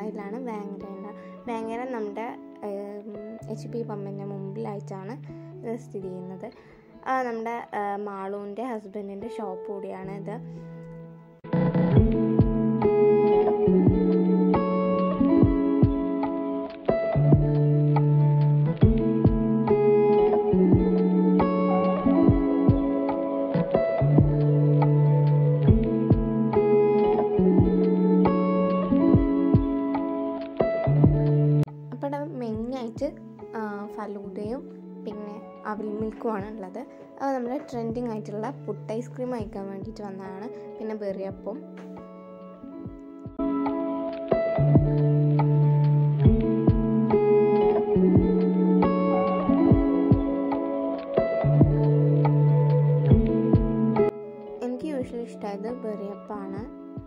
അതിലാണ് വേങ്ങര വേങ്ങര നമ്മുടെ H P പമ്പിൻ്റെ മുമ്പിലായിട്ടാണ് ഇത് സ്ഥിതി ചെയ്യുന്നത് ആ, നമ്മുടെ ആ, മാളുവിൻ്റെ ഹസ്ബൻഡിൻ്റെ ഷോപ്പ് കൂടിയാണ് ഇത് അപ്പോൾ ഇവിടെ മെയിനായിട്ട് ഫലൂദയും പിന്നെ അവിൽ മിൽക്കുമാണ് ഉള്ളത് അത് നമ്മുടെ ട്രെൻഡിങ് ആയിട്ടുള്ള പുട്ട് ഐസ്ക്രീം കഴിക്കാൻ വേണ്ടിയിട്ട് വന്നതാണ് പിന്നെ ബെറിയപ്പം എനിക്ക് യൂഷ്വലി ഇഷ്ടമായത് ബെറിയപ്പാണ്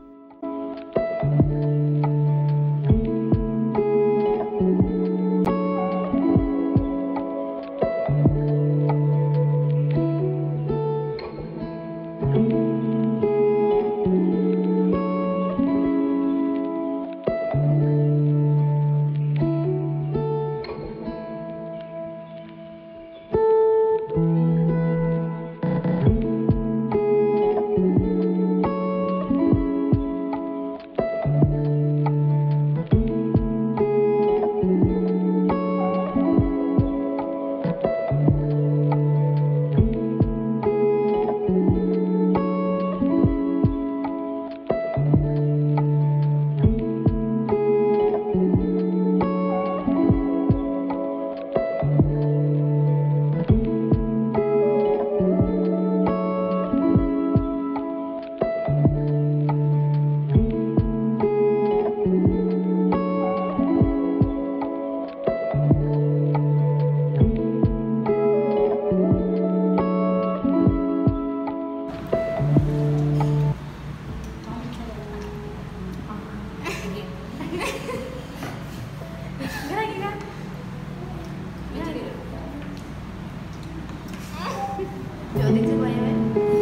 ചോദിച്ചു പോയവൻ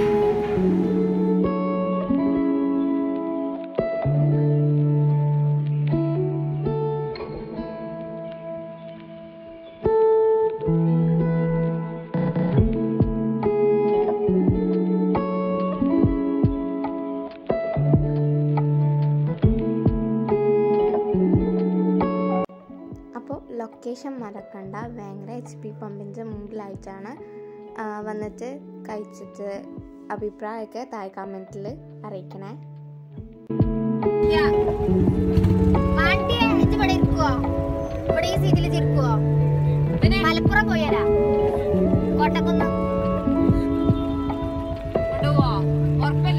അപ്പോൾ ലൊക്കേഷൻ മറക്കണ്ട ഭയങ്കര എച്ച് പി പമ്പിൻ്റെ മുമ്പിലായിട്ടാണ് ആ, വന്നിട്ട് കഴിച്ചിട്ട് അഭിപ്രായമൊക്കെ താഴെ കമൻറ്റിൽ അറിയിക്കണേ വണ്ടി ഇജ്ജ് ഇവിടെ ഇരിക്കുവോ ഇവിടെ ഈ സീറ്റിൽ ഇരിക്കുവോ മലപ്പുറം പോയാലാ കോട്ടക്കുന്ന് കൊണ്ടുപോവോ ഉറപ്പല്ലേ